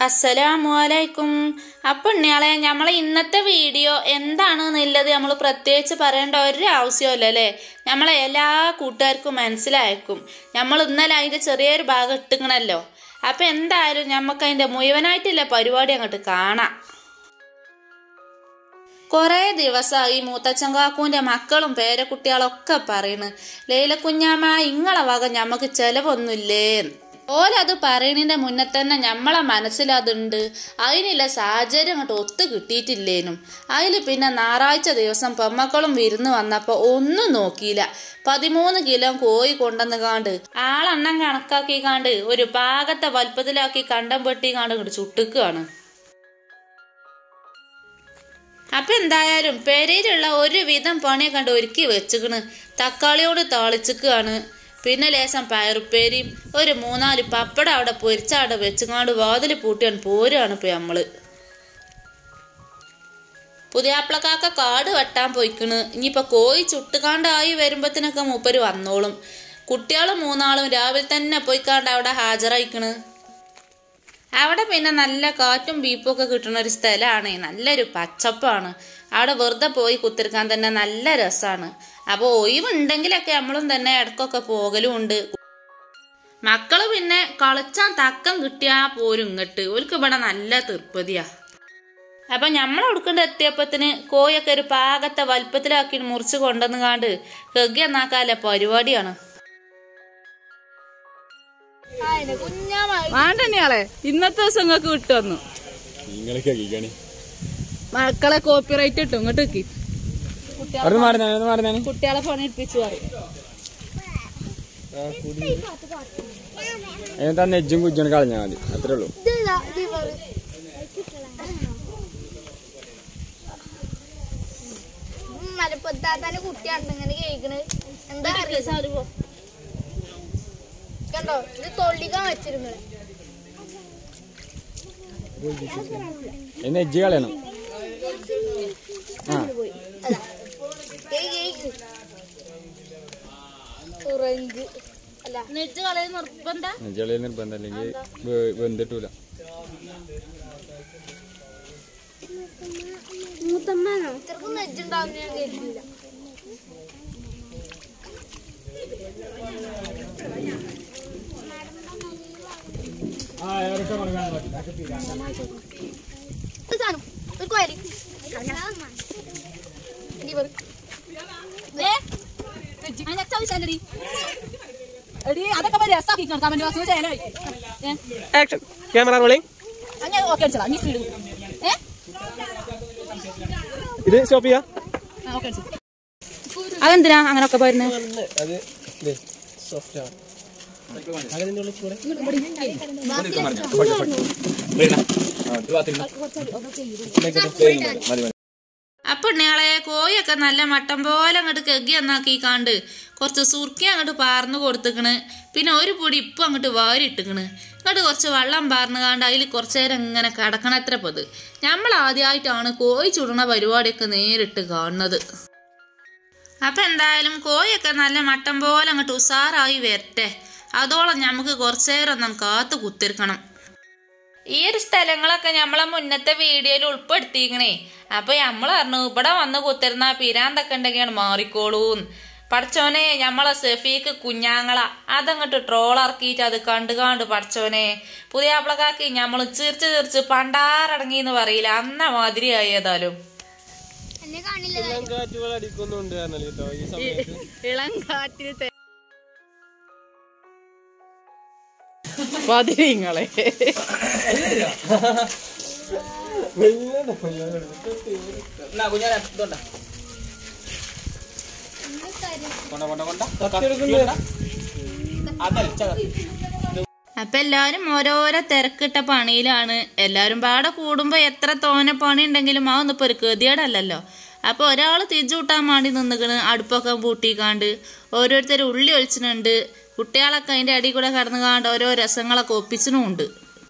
അസ്സലാമലൈക്കും അപ്പം ഇയാളെ നമ്മളെ ഇന്നത്തെ വീഡിയോ എന്താണെന്നുള്ളത് നമ്മൾ പ്രത്യേകിച്ച് പറയേണ്ട ഒരു ആവശ്യമില്ല അല്ലേ നമ്മളെ എല്ലാ കൂട്ടുകാർക്കും മനസ്സിലായേക്കും നമ്മൾ ഇന്നലെ അതിൻ്റെ ചെറിയൊരു ഭാഗം ഇട്ടുക്കണല്ലോ അപ്പം എന്തായാലും നമുക്ക് അതിൻ്റെ മുഴുവനായിട്ടുള്ള പരിപാടി അങ്ങോട്ട് കാണാം കുറേ ദിവസമായി മൂത്തച്ഛൻ കാക്കൂന്റെ മക്കളും പേരക്കുട്ടികളൊക്കെ പറയണ് ലൈല കുഞ്ഞാമ്മ ഇങ്ങളെ വക ഞമ്മക്ക് ചെലവൊന്നുമില്ലേന്ന് ഓലത് പറയണിന്റെ മുന്നേ തന്നെ ഞമ്മളെ മനസ്സിലതുണ്ട് അതിനുള്ള സാഹചര്യം അങ്ങോട്ട് ഒത്തു കിട്ടിയിട്ടില്ലേനും അതിൽ പിന്നെ ഞായറാഴ്ച ദിവസം പെമ്മക്കളും വിരുന്ന് വന്നപ്പോൾ ഒന്നും നോക്കിയില്ല പതിമൂന്ന് കിലോ കോഴി കൊണ്ടെന്ന് കാണ്ട് ആളെണ്ണം കണക്കാക്കി കാണ്ട് ഒരു പാകത്തെ വലുപ്പത്തിലാക്കി കണ്ടം പെട്ടി കാണ്ട് ഇങ്ങോട്ട് ചുട്ടുക്കുകയാണ് അപ്പൊ എന്തായാലും പെരയിലുള്ള ഒരു വിധം പണിയെ കണ്ട് ഒരുക്കി വെച്ചുക്കണ് തക്കാളിയോട് താളിച്ചിക്കാണ് പിന്നെ ലേശം പയറുപ്പേരിയും ഒരു മൂന്നാല് പപ്പടം അവിടെ പൊരിച്ചവിടെ വെച്ചുങ്ങാണ്ട് വാതിൽ പൂട്ടിയാൻ പോരാണ് ഇപ്പൊ നമ്മള് പുതിയാപ്പിളക്കാക്ക കാട് വെട്ടാൻ പോയിക്കണ് ഇനിയിപ്പൊ കോഴി ചുട്ടുകാണ്ടായി വരുമ്പത്തിനൊക്കെ മൂപ്പര് വന്നോളും കുട്ടികളും മൂന്നാളും രാവിലെ തന്നെ പോയിക്കാണ്ട് അവിടെ ഹാജരായിക്കണ് അവിടെ പിന്നെ നല്ല കാറ്റും ബീപ്പും ഒക്കെ കിട്ടുന്ന ഒരു സ്ഥലമാണ് നല്ലൊരു പച്ചപ്പാണ് അവിടെ വെറുതെ പോയി കുത്തിരിക്കാൻ തന്നെ നല്ല രസമാണ് അപ്പോൾ ഒഴിവുണ്ടെങ്കിലൊക്കെ നമ്മളും തന്നെ ഇടക്കൊക്കെ പോകലും ഉണ്ട് മക്കള് പിന്നെ കളിച്ചാൻ തക്കം കിട്ടിയാ പോരും ഇങ്ങട്ട് ഓർക്ക് ഇവിടെ നല്ല തീർപ്പതിയാ അപ്പൊ നമ്മൾ കൊടുക്കേണ്ട എത്തിയപ്പത്തിന് കോയൊക്കെ ഒരു പാകത്തെ വലുപ്പത്തിലാക്കി മുറിച്ച് കൊണ്ടുവന്ന് കാണ്ട് കെഗി എന്നാക്കാല്ലേ പരിപാടിയാണ് വേണ്ടന്നെയാളെ ഇന്നത്തെ ദിവസം നിങ്ങൾക്ക് കിട്ടുവന്നു നിങ്ങളൊക്കെ കേൾക്കണേ മക്കളെ കോപ്പിറൈറ്റ് ഇട്ടു ഇങ്ങോട്ട് വെക്കി അവിടെ മാറുന്നാണ് അവിടെ മാറുന്നാണ് കുട്ടികളെ പണിയെടുപ്പിച്ചു പറയും എന്താ നെജ്ജും കുജ്ജും കളഞ്ഞാൽ മതി അത്രേ ഉള്ളൂ മലപ്പത്താത്താന്റെ കുട്ടിയാണ് ഇങ്ങനെ കേൾക്കണ് എന്താ അറിയില്ല കണ്ടോ ഇത് തൊള്ളിക്കാൻ വെച്ചിരുന്നത് ഈ നെജ്ജ് കളയണം ആ തുറങ്ക് അല്ല നെറ്റ് കളി നിർബന്ധ നെജ്ജ് കളയിൽ നിർബന്ധം അല്ലെങ്കിൽ വെ- വെന്തിട്ടൂല ഇത്രക്കും നെജ്ജുണ്ടാവും ഞാൻ കേട്ടില്ല ഒരു സാധനം ഒരു കോയല് ഇനി പറ എടി അതൊക്കെ രസാക്കി കമന്റ് ബോക്സിൽ ചേലായി ആക്ഷൻ ക്യാമറ റോളിംഗ് അങ്ങനെ ഓക്കെ അടിച്ചതാ നീ സ്പീഡ് ഏ ഇത് സ്റ്റോപ്പ് ചെയ്യാ ഓക്കെ അടിച്ചു അതെന്തിനാ അങ്ങനൊക്കെ പോയിരുന്നത് അത് സോഫ്റ്റ് ആണ് അതിന്റെ ഉള്ളിൽ കൂടെ അപ്പൊ ഇയാളെ കോയൊക്കെ നല്ല മട്ടം പോലെ അങ്ങോട്ട് കെഗി എന്നാക്കി കാണ്ട് കുറച്ച് സുർക്കി അങ്ങോട്ട് പാർന്നു കൊടുത്തിക്കണ് പിന്നെ ഒരു പൊടി ഇപ്പം അങ്ങോട്ട് വാരിട്ടിക്കണ് ഇങ്ങോട്ട് കുറച്ച് വെള്ളം പാർന്ന് കാണ്ട് അതിൽ കുറച്ച് നേരം ഇങ്ങനെ കിടക്കണത്ര പത് നമ്മൾ ആദ്യമായിട്ടാണ് കോഴി ചുടണ പരിപാടിയൊക്കെ നേരിട്ട് കാണുന്നത് അപ്പൊ എന്തായാലും കോയൊക്കെ നല്ല മട്ടം പോലെ അങ്ങോട്ട് ഉസാറായി വരട്ടെ അതോളം നമുക്ക് കുറച്ചു നേരം ഒന്നും കാത്തു കുത്തിരിക്കണം ഈ ഒരു സ്ഥലങ്ങളൊക്കെ നമ്മളെ മുന്നത്തെ വീഡിയോയിൽ ഉൾപ്പെടുത്തിക്കണേ അപ്പൊ നമ്മൾ പറഞ്ഞു ഇവിടെ വന്ന് കുത്തിരുന്ന പിരാന്തൊക്കെ ഉണ്ടെങ്കിൽ മാറിക്കോളൂന്ന് പഠിച്ചോനെ നമ്മളെ സെഫീക്ക് കുഞ്ഞാങ്ങള അതങ്ങോട്ട് ട്രോളിറക്കിയിട്ട് അത് കണ്ടു കാണ്ട് പഠിച്ചോനെ പുതിയ ആപ്പിളക്കാക്കി നമ്മൾ ചിരിച്ച് ചിരിച്ച് പണ്ടാറടങ്ങി എന്ന് പറയില്ല അന്ന മാതിരി ആയതാലും എന്നെ കാണില്ല കാറ്റുകൾ അടിക്കുന്നുണ്ട് പറഞ്ഞാൽ കേട്ടോ ഈ സമയത്ത് ഇളം കാറ്റിൽ പതിരിങ്ങളെ അപ്പൊ എല്ലാരും ഓരോരോ തിരക്കിട്ട പണിയിലാണ് എല്ലാരും പാടെ കൂടുമ്പോ എത്ര തോനെ പണി ഉണ്ടെങ്കിലും അതൊന്നും ഇപ്പൊ ഒരു ഗതികേടല്ലല്ലോ അപ്പൊ ഒരാള് തിരിച്ചുകൂട്ടാൻ വേണ്ടി നിന്നിക്കണ് അടുപ്പൊക്കെ പൂട്ടിക്കാണ്ട് ഓരോരുത്തർ ഉള്ളി ഒളിച്ചിട്ടുണ്ട് കുട്ടികളൊക്കെ അതിന്റെ അടി കൂടെ കടന്നു കാണ്ട് ഓരോ രസങ്ങളൊക്കെ ഒപ്പിച്ചിനുമുണ്ട്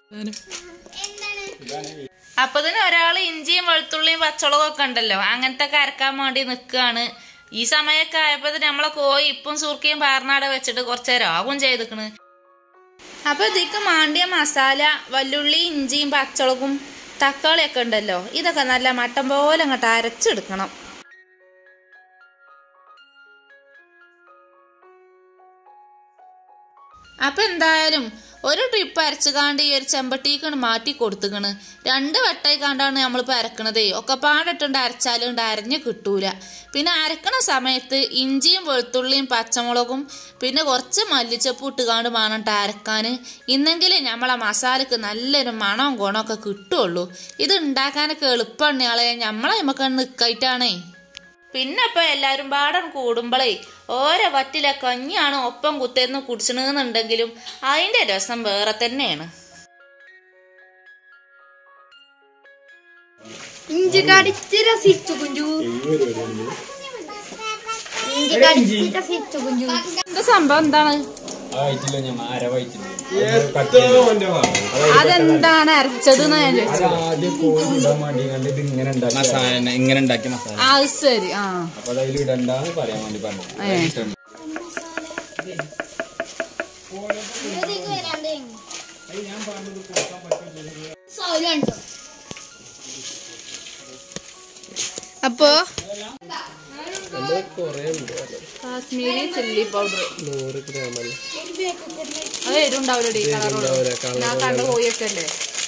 അപ്പൊ തന്നെ ഒരാള് ഇഞ്ചിയും വെളുത്തുള്ളിയും പച്ചമുളകും ഒക്കെ ഉണ്ടല്ലോ അങ്ങനത്തെ ഒക്കെ അരക്കാൻ വേണ്ടി നിൽക്കുകയാണ് ഈ സമയമൊക്കെ ആയപ്പോ നമ്മളെ കോഴി ഇപ്പം സുർക്കിയും പാർനാടെ വെച്ചിട്ട് കുറച്ചേരം ആകും ചെയ്തിക്കണ് അപ്പൊ ഇതിക്ക് മാണ്ടിയ മസാല വല്ലുള്ളി ഇഞ്ചിയും പച്ചളകും തക്കാളിയൊക്കെ ഉണ്ടല്ലോ ഇതൊക്കെ നല്ല മട്ടം പോലെ അങ്ങോട്ട് അരച്ചെടുക്കണം അപ്പൊ എന്തായാലും ഒരു ട്രിപ്പ് അരച്ചുകാണ്ട് ഈ ഒരു ചെമ്പട്ടിക്കാണ് മാറ്റി കൊടുത്തുക്കണ് രണ്ട് വട്ടായി കാണ്ടാണ് നമ്മളിപ്പോൾ അരക്കണതേ ഒക്കെ പാടിട്ടുണ്ട് അരച്ചാലും ഉണ്ട് അരഞ്ഞ് കിട്ടൂല പിന്നെ അരക്കണ സമയത്ത് ഇഞ്ചിയും വെളുത്തുള്ളിയും പച്ചമുളകും പിന്നെ കുറച്ച് മല്ലിച്ചപ്പ് ഇട്ടുകാണ്ട് വേണം അരക്കാൻ ഇന്നെങ്കിലേ നമ്മളെ മസാലക്ക് നല്ലൊരു മണവും ഗുണമൊക്കെ കിട്ടുള്ളൂ ഇത് ഉണ്ടാക്കാനൊക്കെ എളുപ്പമാണ് ആളെ നമ്മളെ നമുക്ക് നിൽക്കായിട്ടാണേ പിന്നെ ഇപ്പൊ എല്ലാരും പാടം കൂടുമ്പോളേ ഓരോ വറ്റിലെ കഞ്ഞിയാണ് ഒപ്പം കുത്തേന്ന് കുടിച്ചണെന്നുണ്ടെങ്കിലും അതിന്റെ രസം വേറെ തന്നെയാണ് ഇഞ്ചി കടിച്ച് രസിച്ചു കുഞ്ചു ഇഞ്ചി കടിച്ച് രസിച്ചു കുഞ്ചു എന്താ സംഭവം എന്താണ് ആയിട്ടില്ല ഞാൻ ആര വായിച്ചില്ല അതെന്താണ് അരച്ചത് ഞാൻ ചോദിച്ചു അത് ആദ്യം കോഴി ഇടാൻ വേണ്ടി കണ്ട് ഇത് ഇങ്ങനെ ഉണ്ടാക്കി മസാല ഇങ്ങനെ ഉണ്ടാക്കിയ മസാല അത് ശരി ആ അപ്പൊ അത് അതിൽ ഇടണ്ടെന്ന് പറയാൻ വേണ്ടി പറഞ്ഞു ഏ. ഇട്ടുണ്ട്. സൗലുണ്ടോ അപ്പോ നമ്മൾ കുറേ ഉണ്ട് കാശ്മീരി ചില്ലി പൗഡർ നൂറ് ഗ്രാം അല്ലേ അത് എരുണ്ടാവില്ലേ കളറുള്ള ഉണ്ടാവില്ല കളർ ഞാൻ കണ്ട കോഴിയൊക്കെ അല്ലേ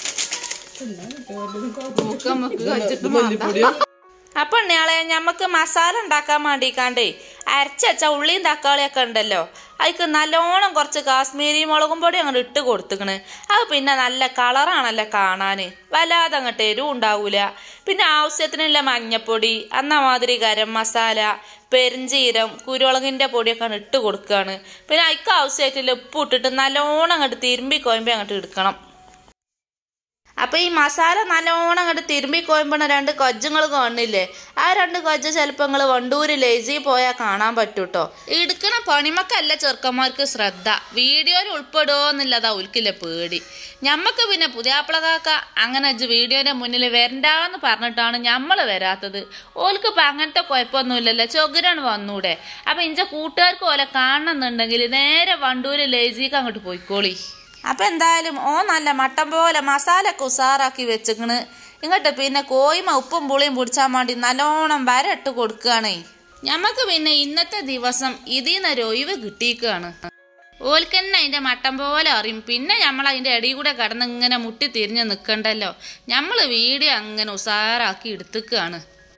നമുക്ക് നമുക്ക് വെച്ചിട്ട് മാന്താം. അപ്പൊ ഉണ്ണിയാളെ ഞമ്മക്ക് മസാല ഉണ്ടാക്കാൻ വേണ്ടിക്കാണ്ടേ അരച്ചച്ച ഉള്ളിയും തക്കാളിയൊക്കെ ഉണ്ടല്ലോ അതിക്ക് നല്ലോണം കുറച്ച് കാശ്മീരി മുളകും പൊടി അങ്ങോട്ട് ഇട്ട് കൊടുത്തുക്കണ് അത് പിന്നെ നല്ല കളറാണല്ലോ കാണാന് വല്ലാതെ അങ്ങോട്ട് എരിവും ഉണ്ടാവൂല പിന്നെ ആവശ്യത്തിനുള്ള മഞ്ഞപ്പൊടി അന്ന മാതിരി ഗരം മസാല പെരിഞ്ചീരം കുരുമുളകിന്റെ പൊടിയൊക്കെ ഇട്ട് കൊടുക്കുകയാണ് പിന്നെ അതിക്ക് ആവശ്യമായിട്ടുള്ള ഉപ്പ് ഇട്ടിട്ട് നല്ലോണം അങ്ങോട്ട് തിരുമ്പി കോയമ്പി അങ്ങോട്ട് എടുക്കണം അപ്പൊ ഈ മസാല നല്ലോണം അങ്ങോട്ട് തിരുമ്പി കോയുമ്പോണ രണ്ട് കൊജ്ജുങ്ങൾ കാണില്ലേ ആ രണ്ട് കൊജ്ജ് ചിലപ്പോ നിങ്ങൾ വണ്ടൂര് ലേസി പോയാൽ കാണാൻ പറ്റൂട്ടോ എടുക്കണ പണിമക്കല്ല ചെറുക്കന്മാർക്ക് ശ്രദ്ധ വീഡിയോയിൽ ഉൾപ്പെടുമോ എന്നുള്ളതാ ഉൽക്കില്ല പേടി ഞമ്മക്ക് പിന്നെ പുതിയാപ്പിളകാക്ക അങ്ങനെ ഇജ്ജ് വീഡിയോന്റെ മുന്നിൽ വരണ്ടാന്ന് പറഞ്ഞിട്ടാണ് ഞമ്മൾ വരാത്തത് ഓൽക്ക് ഇപ്പൊ അങ്ങനത്തെ കുഴപ്പമൊന്നുമില്ലല്ലോ ചൊഗരാണ് വന്നൂടെ അപ്പൊ ഇഞ്ച കൂട്ടുകാർക്ക് ഓലെ കാണണമെന്നുണ്ടെങ്കിൽ നേരെ വണ്ടൂര് ലേസിക്ക് അങ്ങോട്ട് പോയിക്കോളി അപ്പൊ എന്തായാലും ഓ നല്ല മട്ടം പോലെ മസാല ഒക്കെ ഉസാറാക്കി വെച്ചിക്കണ് ഇങ്ങോട്ട് പിന്നെ കോയിമ ഉപ്പും പുളിയും പിടിച്ചാൻ വേണ്ടി നല്ലോണം വരട്ട് കൊടുക്കുകയാണേ ഞമ്മക്ക് പിന്നെ ഇന്നത്തെ ദിവസം ഇതിന്നൊരു ഒഴിവ് കിട്ടിയിക്കുകയാണ് ഓൽക്കന്നെ അതിന്റെ മട്ടം പോലെ അറിയും പിന്നെ നമ്മൾ അതിന്റെ ഇടയിൽ കൂടെ കടന്ന് ഇങ്ങനെ മുട്ടി തിരിഞ്ഞ് നിൽക്കണ്ടല്ലോ നമ്മൾ വീഡിയോ അങ്ങനെ ഉസാറാക്കി എടുത്തുക്കുകയാണ്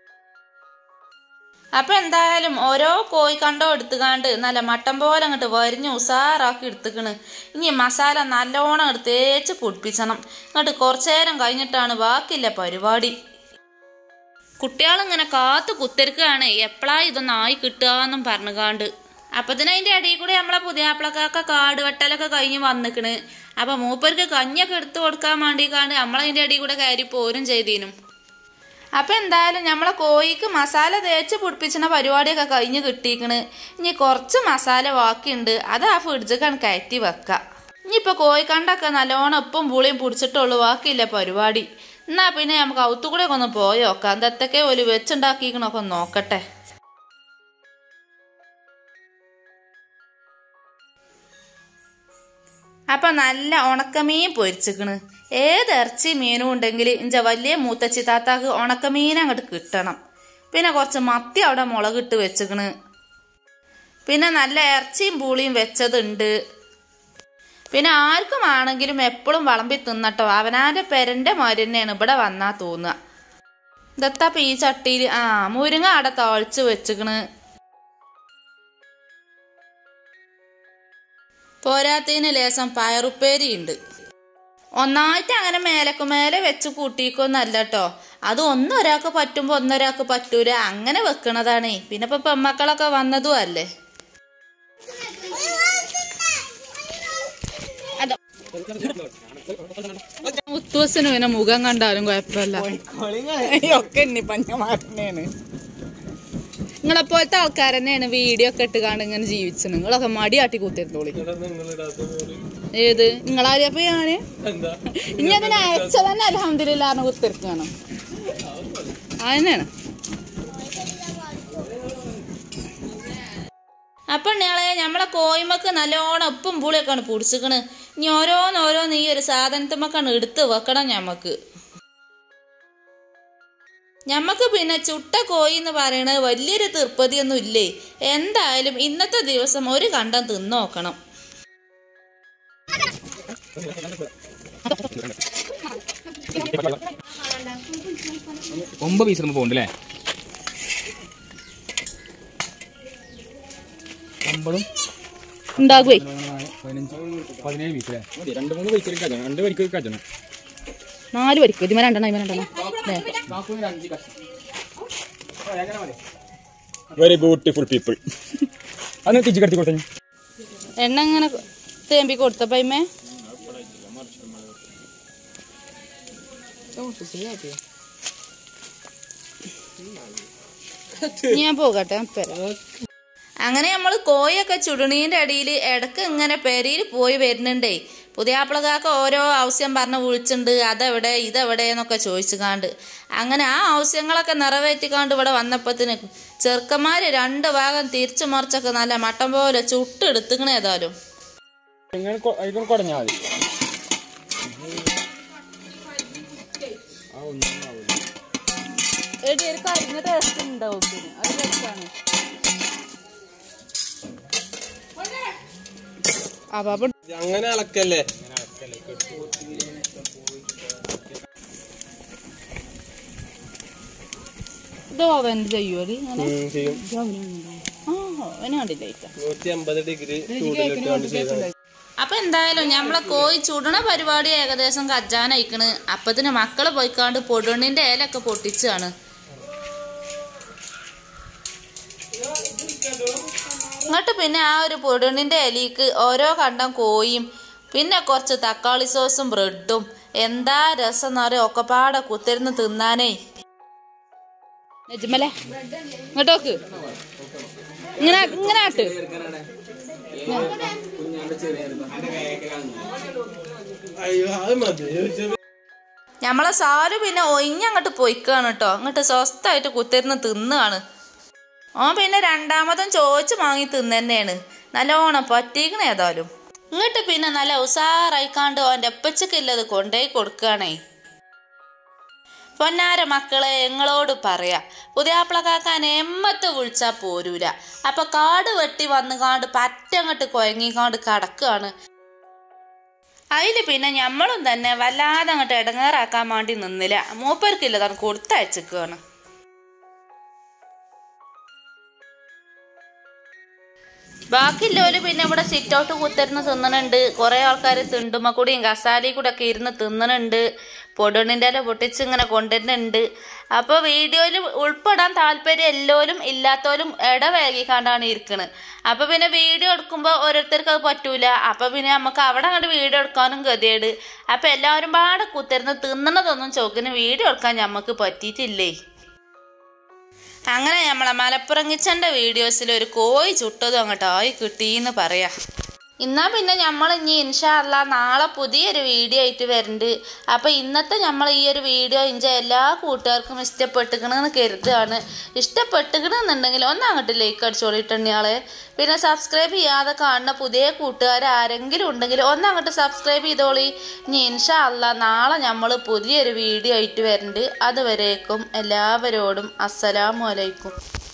അപ്പൊ എന്തായാലും ഓരോ കോഴി കണ്ടോ എടുത്തുകാണ്ട് നല്ല മട്ടം പോലെ അങ്ങോട്ട് വരിഞ്ഞ് ഉസാറാക്കി എടുത്തുക്കണ് ഇനി മസാല നല്ലോണം എടുത്ത് തേച്ച് പൊടിപ്പിച്ചണം എന്നിട്ട് കുറച്ചു നേരം കഴിഞ്ഞിട്ടാണ് ബാക്കിയില്ല പരിപാടി കുട്ടികളിങ്ങനെ കാത്തു കുത്തിരിക്കുകയാണ് എപ്പോഴാ ഇതൊന്നും ആയി കിട്ടുകയെന്നും പറഞ്ഞുകാണ്ട് അപ്പത്തിന് അതിന്റെ ഇടയിൽ കൂടെ നമ്മളെ പുതിയാപ്പിളക്കൊക്കെ കാട് വെട്ടലൊക്കെ കഴിഞ്ഞ് വന്നിക്കണ് അപ്പൊ മൂപ്പർക്ക് കഞ്ഞിയൊക്കെ എടുത്തു കൊടുക്കാൻ വേണ്ടിക്കാണ്ട് നമ്മളതിന്റെ ഇടയിൽ കൂടെ കയറി പോരും ചെയ്തീനും അപ്പൊ എന്തായാലും നമ്മളെ കോഴിക്ക് മസാല തേച്ച് പിടിപ്പിച്ചുന്ന പരിപാടിയൊക്കെ കഴിഞ്ഞ് കിട്ടിയിക്കണ് ഇനി കുറച്ച് മസാല ബാക്കിയുണ്ട് അത് ആ ഫ്രിഡ്ജിക്കാണ് കയറ്റി വെക്ക ഇനിയിപ്പൊ കോഴിക്കണ്ടൊക്കെ നല്ലോണം ഉപ്പും പുളിയും പിടിച്ചിട്ടുള്ളൂ ബാക്കിയില്ല പരിപാടി എന്നാ പിന്നെ നമുക്ക് ഔത്തുകൂടെ ഒക്കെ ഒന്ന് പോയോക്കാം എന്തൊക്കെ ഒരു വെച്ചുണ്ടാക്കിക്കണൊക്കെ ഒന്ന് നോക്കട്ടെ അപ്പൊ നല്ല ഉണക്കമീൻ പൊരിച്ചിക്കണ് ഏത് ഇറച്ചി മീനും ഉണ്ടെങ്കിൽ ഇഞ്ച വലിയ മൂത്തച്ചി താത്താക്ക് ഉണക്കമീൻ അങ്ങോട്ട് കിട്ടണം പിന്നെ കുറച്ച് മത്തി അവിടെ മുളകിട്ട് വെച്ചിക്കണ് പിന്നെ നല്ല ഇറച്ചിയും പൂളിയും വെച്ചതുണ്ട് പിന്നെ ആർക്കും ആണെങ്കിലും എപ്പോഴും വളമ്പി തിന്നട്ടോ അവനാന്റെ പെരന്റെ മാതിരി തന്നെയാണ് ഇവിടെ വന്നാ തോന്നുക ഇതത്തപ്പ ഈ ചട്ടിയിൽ ആ മുരിങ്ങ അവിടെ താളിച്ച് വെച്ചിക്കണ് പോരാത്തതിന് ലേസം പയറുപ്പേരി ഉണ്ട് ഒന്നായിട്ട് അങ്ങനെ മേലക്ക് മേലെ വെച്ച് കൂട്ടിക്കൊന്നല്ല കേട്ടോ അത് ഒന്നൊരാൾക്ക് പറ്റുമ്പോ ഒന്നൊരാൾക്ക് പറ്റൂല അങ്ങനെ വെക്കണതാണേ പിന്നെ ഇപ്പൊ പെമ്മക്കളൊക്കെ വന്നതും അല്ലേ മുത്തൂസിന് പിന്നെ മുഖം കണ്ടാലും കുഴപ്പമില്ല ഒക്കെ എണ്ണി പഞ്ഞമാരനെയാണ് നിങ്ങളെപ്പോലത്തെ ആൾക്കാർ തന്നെയാണ് വീഡിയോ ഒക്കെ ഇട്ട് കാണും ഇങ്ങനെ ജീവിച്ചത് നിങ്ങളൊക്കെ മടിയാട്ടി കൂത്തിരുന്നോളി ഏത് നിങ്ങളാരിയപ്പോ ഞാന് എന്താ ഇനി അതിനെ അയച്ച തന്നെ അലഹമില്ലാന്ന് കുത്തിരിക്കാണ് അതന്നെയാണ് അപ്പൊ ഞങ്ങളെ നമ്മളെ കോയിമക്ക് നല്ലോണം ഉപ്പും പുളിയൊക്കെയാണ് പൊടിച്ചിക്കണ് ഇനി ഓരോന്നോരോന്ന് ഈ ഒരു സാധനത്തുമ്മക്കാണ് എടുത്ത് വെക്കണം ഞമ്മക്ക് ഞമ്മക്ക് പിന്നെ ചുട്ട കോയി എന്ന് പറയണത് വലിയൊരു തീർപ്പതിയൊന്നും ഇല്ലേ എന്തായാലും ഇന്നത്തെ ദിവസം ഒരു കണ്ടം തിന്നോക്കണം ഒമ്പത് പീസ് നമ്മൾ പോകുന്നുണ്ട് അല്ലേ ഒമ്പതും ഉണ്ടാകുവേ പതിനഞ്ച് പതിനേഴ് പീസ് അല്ലേ മതി രണ്ട് മൂന്ന് വരിക്കൊരു കജണം രണ്ട് വരിക്കൊരു കജണം നാല് വരിക്കും ഇതിമ രണ്ടെണ്ണം ഇതിമ രണ്ടെണ്ണം അല്ലേ വെരി ബ്യൂട്ടിഫുൾ പീപ്പിൾ അന്ന് തിരിച്ചു കടത്തി കൊടുത്തു എണ്ണ ഇങ്ങനെ തേമ്പി കൊടുത്തപ്പോ അയിമേ ഞാൻ പോകട്ടെ പെര അങ്ങനെ നമ്മൾ കോയൊക്കെ ചുടുണീൻ്റെ അടിയിൽ ഇടക്ക് ഇങ്ങനെ പെരിയിൽ പോയി വരുന്നുണ്ടേ പുതിയാപ്പിളകാർക്ക് ഓരോ ആവശ്യം പറഞ്ഞ് വിളിച്ചിട്ടുണ്ട് അതെവിടെ ഇതെവിടെ എന്നൊക്കെ ചോദിച്ചു കാണ്ട് അങ്ങനെ ആ ആവശ്യങ്ങളൊക്കെ നിറവേറ്റിക്കാണ്ട് ഇവിടെ വന്നപ്പത്തിന് ചെറുക്കന്മാർ രണ്ട് ഭാഗം തിരിച്ചു മറിച്ചൊക്കെ നല്ല മട്ടം പോലെ ചുട്ടെടുത്തുക്കണേ ഏതായാലും ഇങ്ങനെ കുടഞ്ഞാൽ മതി എടി ഒരു കരിഞ്ഞ ടേസ്റ്റ് ഉണ്ടാവും പിന്നെ അത് രസാണ് അപ്പൊ അപ്പൊ അങ്ങനെ അളക്കല്ലേ ഇത് ഓവൻ ചെയ്യുമോ ഇങ്ങനെ ഉം, ചെയ്യും ആ ഓവന് കണ്ടില്ല ഇക്ക. നൂറ്റി അമ്പത് ഡിഗ്രി ചൂടിലിട്ട് കൊണ്ട് ചെയ്താൽ അപ്പൊ എന്തായാലും നമ്മളെ കോഴി ചുടണ പരിപാടി ഏകദേശം കജ്ജാനയിക്കണ് അപ്പത്തിന് മക്കള് പോയിക്കാണ്ട് പൊടുണ്ണിന്റെ ഇലൊക്കെ പൊട്ടിച്ചാണ് എന്നിട്ട് പിന്നെ ആ ഒരു പൊടുണ്ണിന്റെ ഇലയ്ക്ക് ഓരോ കണ്ടം കോയും പിന്നെ കുറച്ച് തക്കാളി സോസും ബ്രെഡും എന്താ രസം എന്ന് പറയാ ഒക്കെപ്പാടെ കുത്തിരുന്ന് തിന്നാനേ നജ്മലെ ഇങ്ങോട്ടോക്ക് ഇങ്ങനെ ഇങ്ങനെ ആട്ട് അയ്യോ അത് മതി നമ്മളെ സാല് പിന്നെ ഒയിഞ്ഞങ്ങോട്ട് പൊയ്ക്കാണ് കേട്ടോ അങ്ങോട്ട് സ്വസ്ഥമായിട്ട് കുത്തിരുന്ന് തിന്നുകയാണ് ഓൻ പിന്നെ രണ്ടാമതും ചോദിച്ച് വാങ്ങി തിന്നന്നെയാണ് നല്ലോണം പറ്റിക്കണ ഏതായാലും ഇങ്ങോട്ട് പിന്നെ നല്ല ഉസാറായിക്കാണ്ട് ഓൻ്റെ എപ്പച്ചക്കില്ലത് കൊണ്ടുപോയി കൊടുക്കുകയാണേ പൊന്നാര മക്കളെ ഞങ്ങളോട് പറയാ പുതിയാപ്പിളക്കാക്കാൻ എമ്മത്ത് വിളിച്ചാ പോരൂല അപ്പൊ കാട് വെട്ടി വന്നുകാണ്ട് പറ്റങ്ങട്ട് കൊയങ്ങിക്കാണ്ട് കടക്കുകയാണ് അതില് പിന്നെ ഞമ്മളും തന്നെ വല്ലാതെ അങ്ങോട്ട് ഇടങ്ങേറാക്കാൻ വേണ്ടി നിന്നില്ല മൂപ്പർക്കില്ല താൻ കൊടുത്തയച്ചിക്കാണ് ബാക്കിയുള്ളവര് പിന്നെ ഇവിടെ സിറ്റ് ഔട്ട് കുത്തിരുന്ന് തിന്നണുണ്ട് കുറെ ആൾക്കാർ തിണ്ടുമ്മ കൂടിയും കസാലി കൂടെ ഒക്കെ ഇരുന്ന് തിന്നണുണ്ട് പൊടുണിൻ്റെ ഇല പൊട്ടിച്ച് ഇങ്ങനെ കൊണ്ടുവരുന്നുണ്ട് അപ്പോൾ വീഡിയോയിൽ ഉൾപ്പെടാൻ താല്പര്യം എല്ലാവരും ഇല്ലാത്തവരും ഇടവേകിക്കാണ്ടാണ് ഇരിക്കുന്നത് അപ്പോൾ പിന്നെ വീഡിയോ എടുക്കുമ്പോൾ ഓരോരുത്തർക്ക് അത് പറ്റൂല അപ്പോൾ പിന്നെ നമുക്ക് അവിടെ അങ്ങോട്ട് വീഡിയോ എടുക്കാനും ഗതിയേട് അപ്പോൾ എല്ലാവരും പാടെ കുത്തിരുന്ന് തിന്നണതൊന്നും ചോക്കിന് വീഡിയോ എടുക്കാൻ നമുക്ക് പറ്റിയിട്ടില്ലേ അങ്ങനെ നമ്മളെ മലപ്പുറം കിച്ചൻ്റെ വീഡിയോസിൽ ഒരു കോഴി ചുട്ടതും അങ്ങോട്ട് ആയി കിട്ടിയെന്ന് പറയാം എന്നാ പിന്നെ നമ്മൾ ഇനി ഇൻഷാല്ല നാളെ പുതിയൊരു വീഡിയോ ആയിട്ട് വരുന്നുണ്ട് അപ്പോൾ ഇന്നത്തെ നമ്മൾ ഈ ഒരു വീഡിയോ ഇഞ്ച എല്ലാ കൂട്ടുകാർക്കും ഇഷ്ടപ്പെട്ടുക്കണമെന്ന് കരുതുകയാണ് ഇഷ്ടപ്പെട്ടുക്കണമെന്നുണ്ടെങ്കിൽ ഒന്ന് അങ്ങോട്ട് ലൈക്ക് അടിച്ചോളിട്ടുണ്ണിയാളെ പിന്നെ സബ്സ്ക്രൈബ് ചെയ്യാതെ കാണുന്ന പുതിയ കൂട്ടുകാർ ആരെങ്കിലും ഉണ്ടെങ്കിൽ ഒന്ന് അങ്ങോട്ട് സബ്സ്ക്രൈബ് ചെയ്തോളി ഇനി ഇൻഷാല്ല നാളെ നമ്മൾ പുതിയൊരു വീഡിയോ ആയിട്ട് വരുന്നുണ്ട് അതുവരേക്കും എല്ലാവരോടും അസ്സലാമു അലൈക്കും